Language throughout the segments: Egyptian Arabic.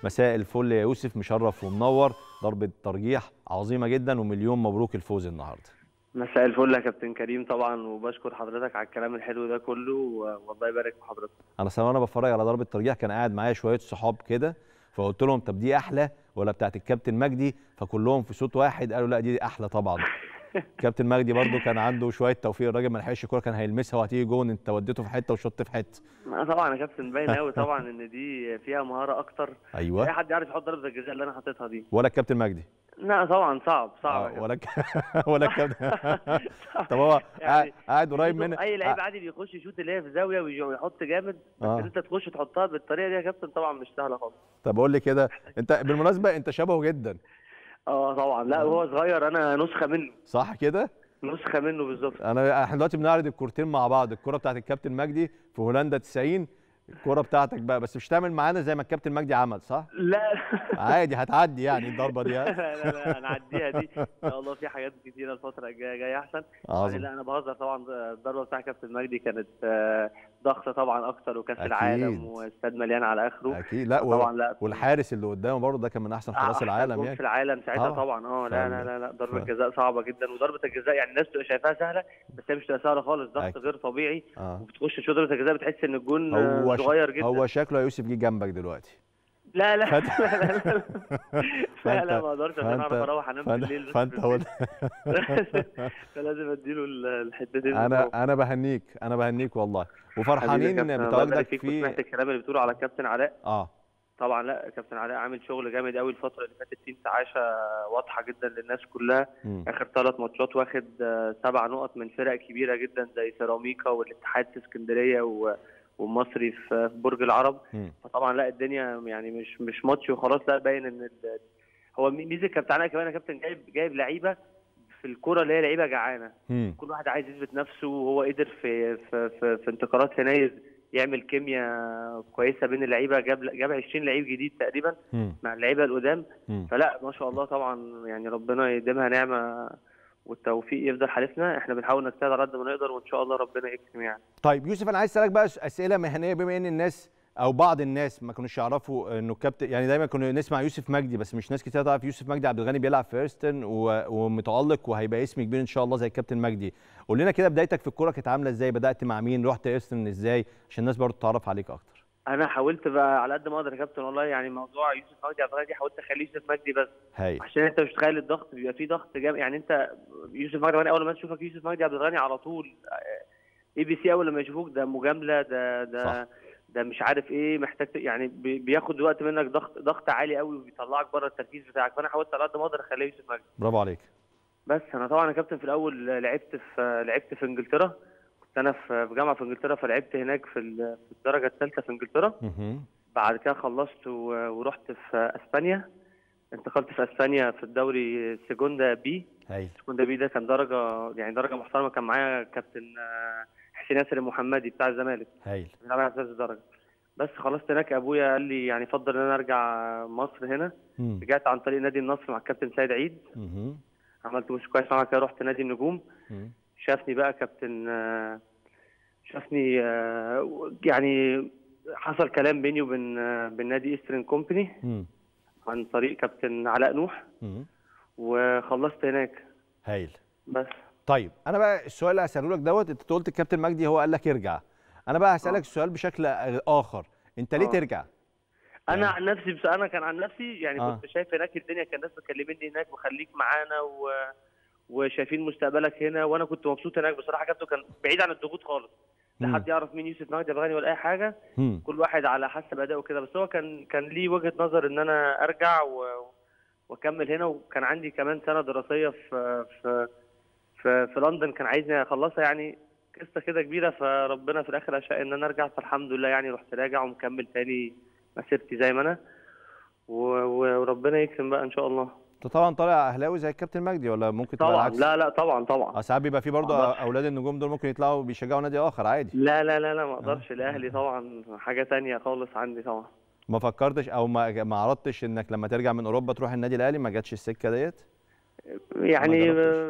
مساء الفل يا يوسف مشرف ومنور ضربه ترجيح عظيمه جدا ومليون مبروك الفوز النهارده مساء الفل يا كابتن كريم طبعا وبشكر حضرتك على الكلام الحلو ده كله والله يبارك في حضرتك انا سامع وانا بتفرج على ضربه ترجيح كان قاعد معايا شويه صحاب كده فقلت لهم طب دي احلى ولا بتاعت الكابتن مجدي فكلهم في صوت واحد قالوا لا دي احلى طبعا كابتن مجدي برضو كان عنده شويه توفيق الراجل ما لحقش الكوره كان هيلمسها وهتيجي جون انت وديته في حته وشط في حته آه طبعا يا كابتن باين قوي طبعا ان دي فيها مهاره اكتر ايوه اي حد يعرف يحط ضربه الجزاء اللي انا حاططها دي ولا الكابتن مجدي لا طبعا صعب صعب آه ولا ك... ولا الكابتن طب هو يعني قاعد قريب من اي لعيب عادي بيخش يشوط اللي هي في زاويه ويحط جامد بس آه. ان انت تخش تحطها بالطريقه دي يا كابتن طبعا مش سهله خالص طب قول لي كده انت بالمناسبه انت شبهه جدا اه طبعا لا وهو صغير انا نسخه منه صح كده نسخه منه بالظبط انا احنا دلوقتي بنعرض الكورتين مع بعض الكره بتاعت الكابتن مجدي في هولندا 90 الكره بتاعتك بقى بس مش تعمل معانا زي ما الكابتن مجدي عمل صح لا عادي هتعدي يعني الضربه دي ها؟ لا لا هنعديها دي ان شاء الله في حاجات كتيره الفتره الجايه جايه احسن عظيم. لا انا بهزر طبعا الضربه بتاع كابتن مجدي كانت آه، ضغطه طبعا اكتر وكاس أكيد. العالم واستاد مليان على اخره اكيد لا طبعا و... لا والحارس اللي قدامه برضه ده كان من احسن حراس أحسن العالم جون يعني في العالم ساعتها آه. طبعا اه لا لا لا لا ضربه ف- جزاء صعبه جدا وضربه الجزاء يعني الناس بتبقى شايفاها سهله بس هي مش بتبقى سهله خالص ضغط أكيد. غير طبيعي اه وبتخش تشوط ضربه الجزاء بتحس ان الجون آه، هو ش... صغير جدا هو شكله يا يوسف جه جنبك دلوقتي لا لا فأنت- لا لا لا لا لا فأنت- ما اقدرش عشان اعرف فأنت- اروح انام فانت بالليل بس فانت في هو البيت. فلازم اديله ال- الحتتين دول. انا انا بهنيك انا بهنيك والله حبيبي يا وفرحانين كابتن، الله بتواجدك يبارك فيك وسمعت في الكلام اللي بتقوله على الكابتن علاء اه طبعا لا كابتن علاء عامل شغل جامد قوي الفتره اللي فاتت فيه انتعاشه واضحه جدا للناس كلها مم. اخر ثلاث ماتشات واخد آه، سبع نقط من فرق كبيره جدا زي سيراميكا والاتحاد في اسكندريه و- والمصري في في برج العرب مم. فطبعا لا الدنيا يعني مش مش ماتش وخلاص لا باين ان ال- هو ميزه كابتن علاء كمان يا كابتن جايب جايب لعيبه في الكوره اللي هي لعيبه جعانه مم. كل واحد عايز يثبت نفسه وهو قدر في في في, في انتقالات يناير يعمل كيمياء كويسه بين اللعيبه جاب جاب 20 لعيب جديد تقريبا مم. مع اللعيبه القدام مم. فلا ما شاء الله طبعا يعني ربنا يديمها نعمه والتوفيق يفضل حالفنا احنا بنحاول نجتهد على قد ما نقدر وان شاء الله ربنا يكرم يعني طيب يوسف انا عايز اسالك بقى اسئله مهنيه بما ان الناس او بعض الناس ما كانوش يعرفوا انه الكابتن يعني دايما كنا نسمع يوسف مجدي بس مش ناس كتير تعرف يوسف مجدي عبد الغني بيلعب في ايرستون و- ومتالق وهيبقى اسم كبير ان شاء الله زي الكابتن مجدي قول لنا كده بدايتك في الكوره كانت عامله ازاي بدات مع مين رحت ايرستون ازاي عشان الناس برضو تعرف عليك اكتر انا حاولت بقى على قد ما اقدر يا كابتن والله يعني موضوع يوسف مجدي عبد الغني دي حاولت اخليه يوسف مجدي بس هاي عشان انت مش متخيل الضغط بيبقى فيه ضغط جامد يعني انت يوسف مجدي عبد الغني اول ما تشوفك يوسف مجدي عبد الغني على طول اي بي سي اول لما يشوفوك ده مجامله ده ده صح. ده مش عارف ايه محتاج ت- يعني بي- بياخد وقت منك ضغط ضغط عالي قوي وبيطلعك بره التركيز بتاعك فانا حاولت على قد ما اقدر اخليه يوسف مجدي برافو عليك بس انا طبعا يا كابتن في الاول لعبت في لعبت في انجلترا كنت انا في في جامعه في انجلترا فلعبت هناك في ال- في الدرجه الثالثه في انجلترا مهم. بعد كده خلصت و- ورحت في اسبانيا انتقلت في اسبانيا في الدوري سيجوندا بي هايل سيجوندا بي ده كان درجه يعني درجه محترمه كان معايا كابتن آه، حسين ياسر المحمدي بتاع الزمالك هايل بيلعب على اساس الدرجه بس خلصت هناك ابويا قال لي يعني فضل ان انا ارجع مصر هنا مم. رجعت عن طريق نادي النصر مع الكابتن سيد عيد مهم. عملت مش كويس معاه كده رحت نادي النجوم مم. شافني بقى كابتن آه، شافني آه، يعني حصل كلام بيني وبين آه، بين نادي ايسترن كومباني مم. عن طريق كابتن علاء نوح مم. وخلصت هناك هايل بس طيب انا بقى السؤال اللي هساله لك دوت انت قلت الكابتن مجدي هو قال لك ارجع انا بقى هسالك آه. السؤال بشكل اخر انت ليه آه. ترجع انا عن نفسي بس انا كان عن نفسي يعني آه. كنت شايف هناك الدنيا كان الناس مكلميني هناك وخليك معانا و... وشايفين مستقبلك هنا وانا كنت مبسوط هناك بصراحه كابتن كان بعيد عن الضغوط خالص لا مم. حد يعرف مين يوسف مجدي بغني ولا اي حاجه مم. كل واحد على حسب ادائه كده بس هو كان كان ليه وجهه نظر ان انا ارجع و... واكمل هنا وكان عندي كمان سنه دراسيه في في في, في لندن كان عايزني اخلصها يعني قصه كده كبيره فربنا في الاخر اشاء ان انا ارجع فالحمد لله يعني رحت راجع ومكمل تاني مسيرتي زي ما انا و... و- وربنا يكرم بقى ان شاء الله انت طبعا طالع اهلاوي زي الكابتن مجدي ولا ممكن تبقى طبعا العكس لا لا طبعا طبعا اه ساعات بيبقى في برضه ما أقدرش. اولاد النجوم دول ممكن يطلعوا بيشجعوا نادي اخر عادي لا لا لا لا ما اقدرش الاهلي طبعا حاجه تانية خالص عندي طبعا ما فكرتش او ما ما عرضتش انك لما ترجع من اوروبا تروح النادي الاهلي ما جاتش السكه ديت يعني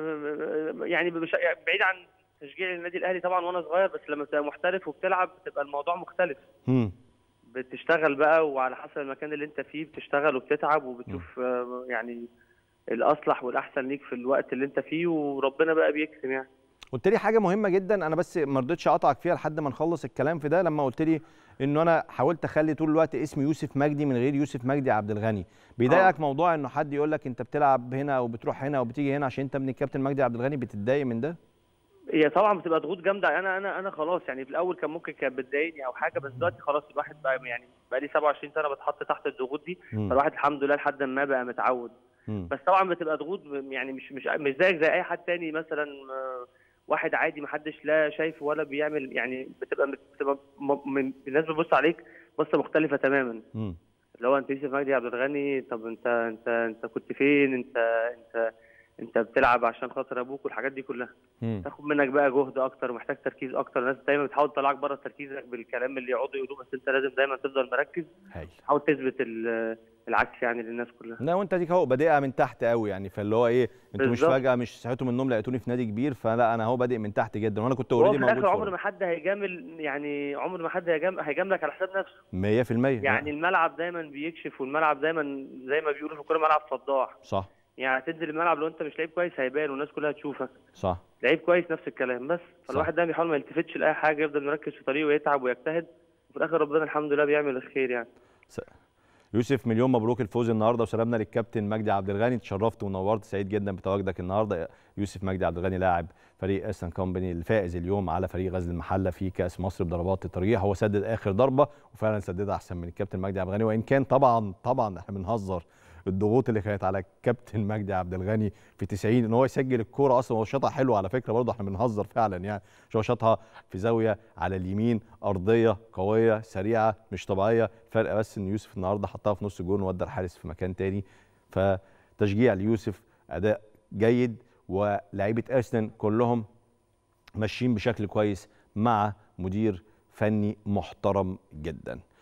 ما يعني مش يعني بعيد عن تشجيع النادي الاهلي طبعا وانا صغير بس لما تبقى محترف وبتلعب بتبقى الموضوع مختلف امم بتشتغل بقى وعلى حسب المكان اللي انت فيه بتشتغل وبتتعب وبتشوف آه، يعني الاصلح والاحسن ليك في الوقت اللي انت فيه وربنا بقى بيكرم يعني قلت لي حاجه مهمه جدا انا بس ما رضيتش اقطعك فيها لحد ما نخلص الكلام في ده لما قلت لي انه انا حاولت اخلي طول الوقت اسم يوسف مجدي من غير يوسف مجدي عبد الغني بيضايقك موضوع انه حد يقول لك انت بتلعب هنا او بتروح هنا او بتيجي هنا عشان انت من الكابتن مجدي عبد الغني بتتضايق من ده هي طبعا بتبقى ضغوط جامده انا انا انا خلاص يعني في الاول كان ممكن كانت بتضايقني او حاجه بس دلوقتي خلاص الواحد بقى يعني بقى لي 27 سنه بتحط تحت الضغوط دي مم. فالواحد الحمد لله لحد ما بقى متعود مم. بس طبعا بتبقى ضغوط يعني مش مش مش زيك زي اي حد تاني مثلا آه، واحد عادي ما حدش لا شايفه ولا بيعمل يعني بتبقى بتبقى م- من الناس بتبص عليك بصه مختلفه تماما مم. اللي هو انت يوسف مجدي عبد الغني طب انت انت انت كنت فين انت انت انت بتلعب عشان خاطر ابوك والحاجات دي كلها مم. تاخد منك بقى جهد اكتر ومحتاج تركيز اكتر الناس دايما بتحاول تطلعك بره تركيزك بالكلام اللي يقعدوا يقولوه بس انت لازم دايما تفضل مركز هايل تحاول تثبت ال- العكس يعني للناس كلها لا وانت ديك اهو بادئها من تحت قوي يعني فاللي هو ايه انتوا مش بالظبط. فجاه مش صحيتوا من النوم لقيتوني في نادي كبير فلا انا اهو بادئ من تحت جدا وانا كنت هو اوريدي في موجود الاخر عمر فوق ما حد هيجامل يعني عمر ما حد هيجام- هيجاملك على حساب نفسه 100% يعني الملعب دايما بيكشف والملعب دايما زي ما بيقولوا في الكوره ملعب فضاح صح يعني هتنزل الملعب لو انت مش لعيب كويس هيبان والناس كلها تشوفك صح لعيب كويس نفس الكلام بس فالواحد دايما بيحاول ما يلتفتش لاي حاجه يفضل مركز في طريقه ويتعب ويجتهد وفي الاخر ربنا الحمد لله بيعمل الخير يعني يوسف مليون مبروك الفوز النهارده وسلامنا للكابتن مجدي عبد الغني اتشرفت ونورت سعيد جدا بتواجدك النهارده يوسف مجدي عبد الغني لاعب فريق استن كومباني الفائز اليوم على فريق غزل المحله في كاس مصر بضربات الترجيح هو سدد اخر ضربه وفعلا سددها احسن من الكابتن مجدي عبد الغني وان كان طبعا طبعا احنا بنهزر الضغوط اللي كانت على الكابتن مجدي عبد الغني في 90 ان هو يسجل الكوره اصلا هو شاطها حلو على فكره برضه احنا بنهزر فعلا يعني هو شاطها في زاويه على اليمين ارضيه قويه سريعه مش طبيعيه فرق بس ان يوسف النهارده حطها في نص الجون وودى الحارس في مكان تاني فتشجيع ليوسف اداء جيد ولاعيبه ارسنال كلهم ماشيين بشكل كويس مع مدير فني محترم جدا